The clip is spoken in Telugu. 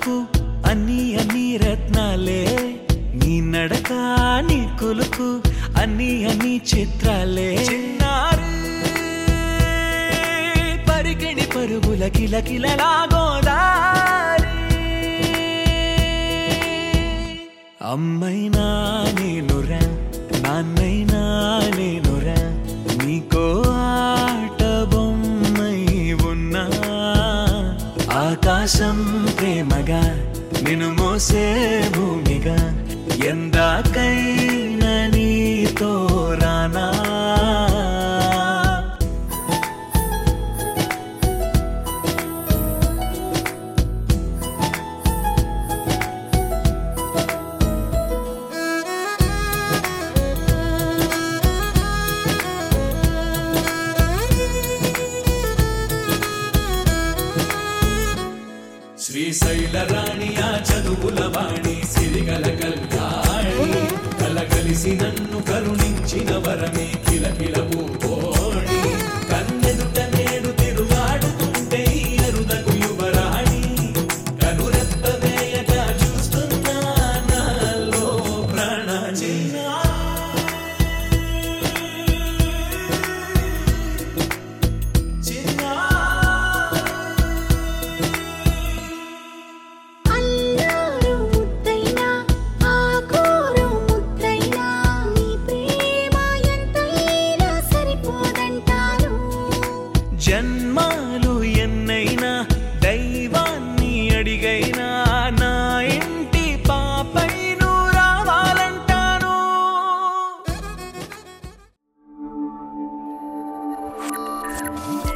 కులుకు అన్ని అన్ని రత్నాలే నీ నడక నీ కులుకు అన్ని అన్ని చిత్రాలే చిన్నారి పరికిణి పరుగుల కిల కిలలాగోదారి అమ్మైనా నేనురా నాన్నైనా నేనురా నీకో ఆట బొమ్మై ఉన్నా ఆకాశం ప్రేమగా నిన్ను మోసే భూమిగా ఎందాకైనా నీతో రానా శ్రీశైల రాణి ఆ చదువుల వాణి సిరిగల కళ్యాణి కలగలిసి నన్ను కరుణించిన వరమే కిలకిల పూకోణి కన్నెదుట నేడు తిరుగాడుతుంటే ఈ అరుదకు యువరాణి కనురెప్ప వేయక చూస్తున్నా నాలో ప్రాణ అల్లారు ముద్దైనా ఆకూరు ముద్దైనా నీ ప్రేమ ఎంతైనా సరిపోదంటాను జన్మాలు ఎన్నైనా దైవాన్ని అడిగైనా నా ఇంటి పాపై నువ్వు రావాలంటాను